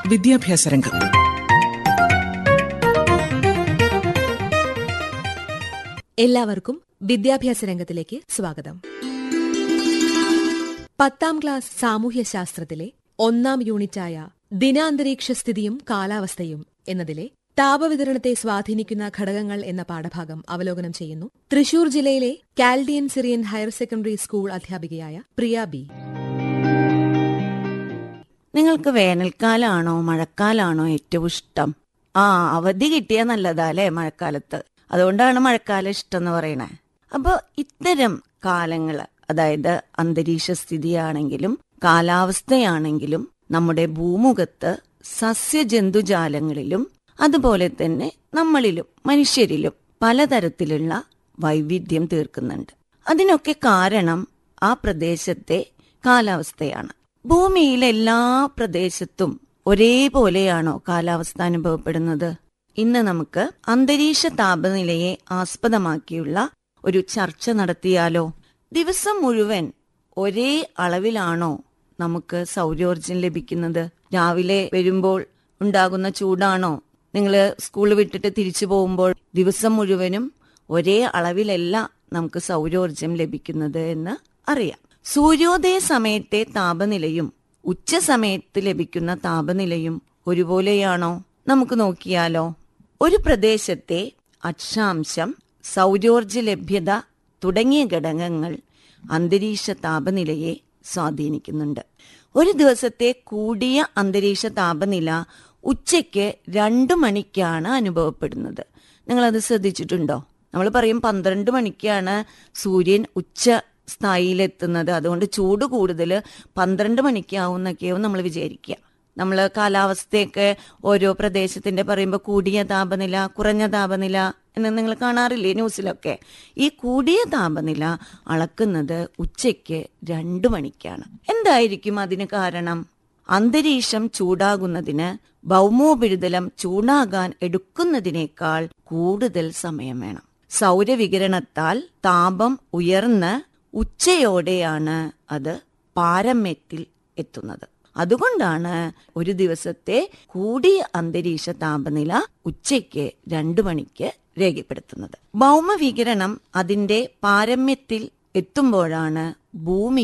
വിദ്യാഭ്യാസ രംഗം എല്ലാവർക്കും വിദ്യാഭ്യാസ രംഗത്തിലേക്ക് സ്വാഗതം പത്താം ക്ലാസ് സാമൂഹ്യശാസ്ത്രത്തിലെ ഒന്നാം യൂണിറ്റായ ദിനാന്തരീക്ഷ സ്ഥിതിയും കാലാവസ്ഥയും എന്നതിലെ താപവിതരണത്തെ സ്വാധീനിക്കുന്ന ഘടകങ്ങൾ എന്ന പാഠഭാഗം അവലോകനം ചെയ്യുന്നു തൃശൂർ ജില്ലയിലെ Chaldean Syrian higher secondary school അധ്യാപികയായ പ്രിയ ബി നിങ്ങൾക്ക് വേനൽക്കാലാണോ മഴക്കാലാണോ ഏറ്റവും ഇഷ്ടം ആ അവധി കിട്ടിയാ നല്ലതാ അല്ലേ മഴക്കാലത്ത് അതുകൊണ്ടാണ് മഴക്കാലം ഇഷ്ടം എന്ന് പറയണേ അപ്പൊ ഇത്തരം കാലങ്ങള് അതായത് അന്തരീക്ഷ സ്ഥിതിയാണെങ്കിലും കാലാവസ്ഥയാണെങ്കിലും നമ്മുടെ ഭൂമുഖത്ത് സസ്യജന്തുജാലങ്ങളിലും അതുപോലെ തന്നെ നമ്മളിലും മനുഷ്യരിലും പലതരത്തിലുള്ള വൈവിധ്യം തീർക്കുന്നുണ്ട് അതിനൊക്കെ കാരണം ആ പ്രദേശത്തെ കാലാവസ്ഥയാണ് ഭൂമിയിലെ എല്ലാ പ്രദേശത്തും ഒരേപോലെയാണോ കാലാവസ്ഥ അനുഭവപ്പെടുന്നത് ഇന്ന് നമുക്ക് അന്തരീക്ഷ താപനിലയെ ആസ്പദമാക്കിയുള്ള ഒരു ചർച്ച നടത്തിയാലോ ദിവസം മുഴുവൻ ഒരേ അളവിലാണോ നമുക്ക് സൗരോർജം ലഭിക്കുന്നത് രാവിലെ വരുമ്പോൾ ഉണ്ടാകുന്ന ചൂടാണോ നിങ്ങൾ സ്കൂൾ വിട്ടിട്ട് തിരിച്ചു പോകുമ്പോൾ ദിവസം മുഴുവനും ഒരേ അളവിലല്ല നമുക്ക് സൗരോർജം ലഭിക്കുന്നത് എന്ന് അറിയാം സൂര്യോദയ സമയത്തെ താപനിലയും ഉച്ച സമയത്ത് ലഭിക്കുന്ന താപനിലയും ഒരുപോലെയാണോ നമുക്ക് നോക്കിയാലോ ഒരു പ്രദേശത്തെ അക്ഷാംശം സൗരോർജ ലഭ്യത തുടങ്ങിയ ഘടകങ്ങൾ അന്തരീക്ഷ താപനിലയെ സ്വാധീനിക്കുന്നുണ്ട് ഒരു ദിവസത്തെ കൂടിയ അന്തരീക്ഷ താപനില ഉച്ചയ്ക്ക് രണ്ടു മണിക്കാണ് അനുഭവപ്പെടുന്നത് നിങ്ങളത് ശ്രദ്ധിച്ചിട്ടുണ്ടോ നമ്മൾ പറയും പന്ത്രണ്ട് മണിക്കാണ് സൂര്യൻ ഉച്ച സ്ഥായിയിലെത്തുന്നത് അതുകൊണ്ട് ചൂട് കൂടുതൽ പന്ത്രണ്ട് മണിക്കാവുന്നൊക്കെയാവും നമ്മൾ വിചാരിക്കുക നമ്മൾ കാലാവസ്ഥയൊക്കെ ഓരോ പ്രദേശത്തിന്റെ പറയുമ്പോൾ കൂടിയ താപനില കുറഞ്ഞ താപനില എന്ന് നിങ്ങൾ കാണാറില്ലേ ന്യൂസിലൊക്കെ ഈ കൂടിയ താപനില അളക്കുന്നത് ഉച്ചയ്ക്ക് രണ്ടു മണിക്കാണ് എന്തായിരിക്കും അതിന് കാരണം അന്തരീക്ഷം ചൂടാകുന്നതിന് ഭൗമോപരിതലം ചൂടാകാൻ എടുക്കുന്നതിനേക്കാൾ കൂടുതൽ സമയം വേണം സൗരവികിരണത്താൽ താപം ഉയർന്ന് ഉച്ചയോടെയാണ് അത് പാരമ്യത്തിൽ എത്തുന്നത് അതുകൊണ്ടാണ് ഒരു ദിവസത്തെ കൂടിയ അന്തരീക്ഷ താപനില ഉച്ചയ്ക്ക് രണ്ടു മണിക്ക് രേഖപ്പെടുത്തുന്നത് ഭൗമവികിരണം അതിന്റെ പാരമ്യത്തിൽ എത്തുമ്പോഴാണ് ഭൂമി